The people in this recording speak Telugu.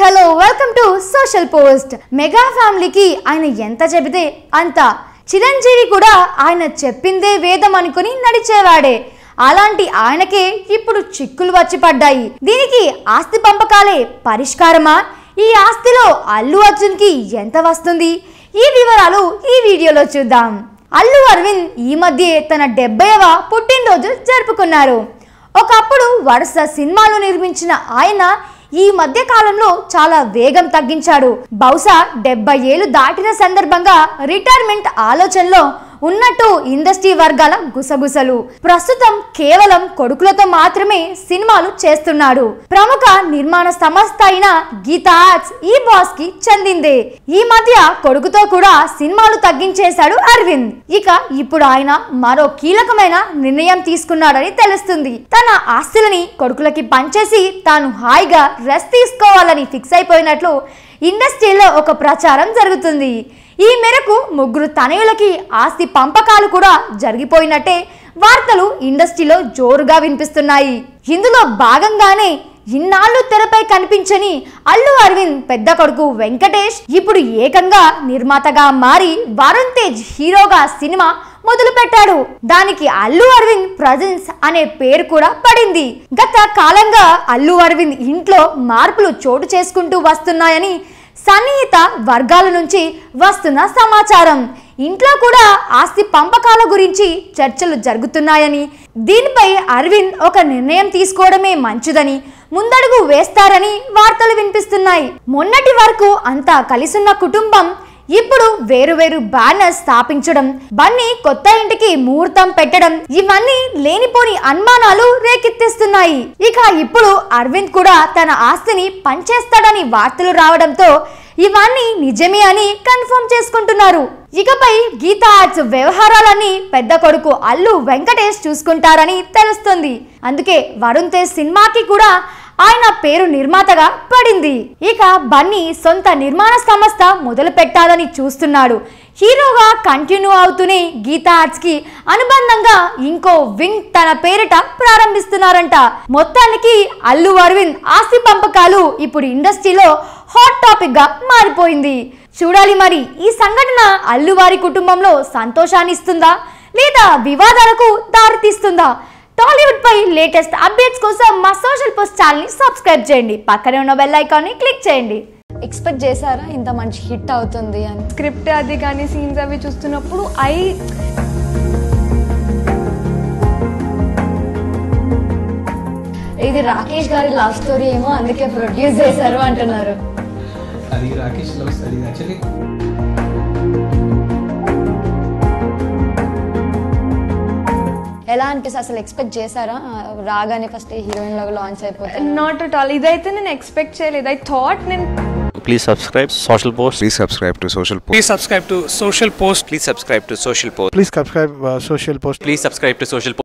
Hello welcome to social post mega ఫ్యామిలీకి ఆయన ఎంత చెబితే అంత చిరంజీవి కూడా ఆయన చెప్పిందే వేదం అనుకుని నడిచేవాడే అలాంటి ఆయనకే ఇప్పుడు చిక్కులు వచ్చి పడ్డాయి దీనికి ఆస్తి పంపకాలే పరిష్కారమా ఈ ఆస్తిలో అల్లు అర్జున్కి ఎంత వస్తుంది ఈ వివరాలు ఈ వీడియోలో చూద్దాం అల్లు అరవింద్ ఈ మధ్య తన డెబ్బైవ పుట్టినరోజు జరుపుకున్నారు ఒకప్పుడు వరుస సినిమాలు నిర్మించిన ఆయన ఈ మధ్య కాలంలో చాలా వేగం తగ్గించాడు బహుశా డెబ్బై ఏళ్ళు దాటిన సందర్భంగా రిటైర్మెంట్ ఆలోచనలో ఉన్నట్టు ఇండస్ట్రీ వర్గాల గుసగుసలు ప్రస్తుతం కేవలం కొడుకులతో మాత్రమే సినిమాలు చేస్తున్నాడు ప్రముఖ నిర్మాణ సంస్థ అయిన గీతా ఆర్ట్స్ ఈ బాస్ కి చెందిందే ఈ మధ్య కొడుకుతో కూడా సినిమాలు తగ్గించేశాడు అరవింద్ ఇక ఇప్పుడు ఆయన మరో కీలకమైన నిర్ణయం తీసుకున్నాడని తెలుస్తుంది తన ఆస్తులని కొడుకులకి పంచేసి తాను హాయిగా రెస్ట్ తీసుకోవాలని ఫిక్స్ అయిపోయినట్లు ఇండస్ట్రీలో ఒక ప్రచారం జరుగుతుంది ఈ మేరకు ముగ్గురు తనయులకి ఆస్తి పంపకాలు కూడా జరిగిపోయినట్టే వార్తలు ఇండస్ట్రీలో జోరుగా వినిపిస్తున్నాయి ఇందులో భాగంగానే ఇన్నాళ్ళు తెరపై కనిపించని అల్లు అరవింద్ పెద్ద కొడుకు వెంకటేష్ ఇప్పుడు ఏకంగా నిర్మాతగా మారి వరుణ్ తేజ్ హీరోగా సినిమా మొదలు పెట్టాడు దానికి అల్లు అరవింద్ ప్రజెన్స్ అనే పేరు కూడా పడింది గత కాలంగా అల్లు అరవింద్ ఇంట్లో మార్పులు చోటు చేసుకుంటూ వస్తున్నాయని సన్నిహిత వర్గాల నుంచి వస్తున్న సమాచారం ఇంట్లో కూడా ఆస్తి పంపకాల గురించి చర్చలు జరుగుతున్నాయని దీనిపై అరవింద్ ఒక నిర్ణయం తీసుకోవడమే మంచిదని ముందడుగు వేస్తారని వార్తలు వినిపిస్తున్నాయి మొన్నటి వరకు అంతా కలిసున్న కుటుంబం ఇప్పుడు వేరు వేరు బ్యానర్స్ స్థాపించడం బన్నీ కొత్త ఇంటికి ముహూర్తం పెట్టడం ఇవన్నీ లేనిపోని అనుమానాలు రేకెత్తిస్తున్నాయి ఇక ఇప్పుడు అరవింద్ కూడా తన ఆస్తిని పంచేస్తాడని వార్తలు రావడంతో ఇవన్నీ నిజమే అని కన్ఫర్మ్ చేసుకుంటున్నారు ఇకపై గీతా ఆర్ట్స్ వ్యవహారాలన్నీ పెద్ద కొడుకు అల్లు వెంకటేష్ చూసుకుంటారని తెలుస్తుంది అందుకే వరుణ్ తేజ్ సినిమాకి కూడా ఆయన పేరు నిర్మాతగా పడింది ఇక బన్నీ సొంత నిర్మాణ సంస్థ మొదలు పెట్టాలని చూస్తున్నాడు హీరోగా కంటిన్యూ అవుతూనే గీతా ఆర్ట్స్ కి అనుబంధంగా ఇంకో వింగ్ తన పేరిట ప్రారంభిస్తున్నారంట మొత్తానికి అల్లు అరవింద్ ఆస్తి పంపకాలు ఇప్పుడు ఇండస్ట్రీలో హాట్ టాపిక్ గా మారిపోయింది చూడాలి మరి ఈ సంఘటన అల్లు వారి కుటుంబంలో సంతోషాన్ని ఇస్తుందా లేదా వివాదాలకు దారితీస్తుందా టాలీవుడ్ పై లేటెస్ట్ అప్డేట్స్ కోసం మా సోషల్ పోస్ట్ ఛానల్ ని సబ్స్క్రైబ్ చేయండి పక్కనే ఉన్న బెల్ ఐకాన్ ని క్లిక్ చేయండి ఎక్స్పెక్ట్ చేశారా ఇంత మంచి హిట్ అవుతుంది అని స్క్రిప్ట్ అది కానీ సీన్స్ అవి చూస్తున్నప్పుడు ఐ ఇది రాకేష్ గారి లవ్ స్టోరీ ఏమో అందుకే ప్రొడ్యూస్ చేశారు అంటున్నారు అది రాకేష్ లవ్ స్టోరీ యాక్చువల్లీ ఎలా అనిపిస్తుంది అసలు ఎక్స్పెక్ట్ చేశారా రాగానే ఫస్ట్ హీరోయిన్ లాగా లాంచ్ అయిపోతుంది నాట్ అట్ ఆల్ ఇదైతే నేను ఎక్స్పెక్ట్ చేయలేదు ఐ థాట్ నేను Please subscribe Social Post. Please subscribe to Social Post. Please subscribe to Social Post. Please subscribe to Social Post. Please subscribe uh, Social Post. Please subscribe to Social Post.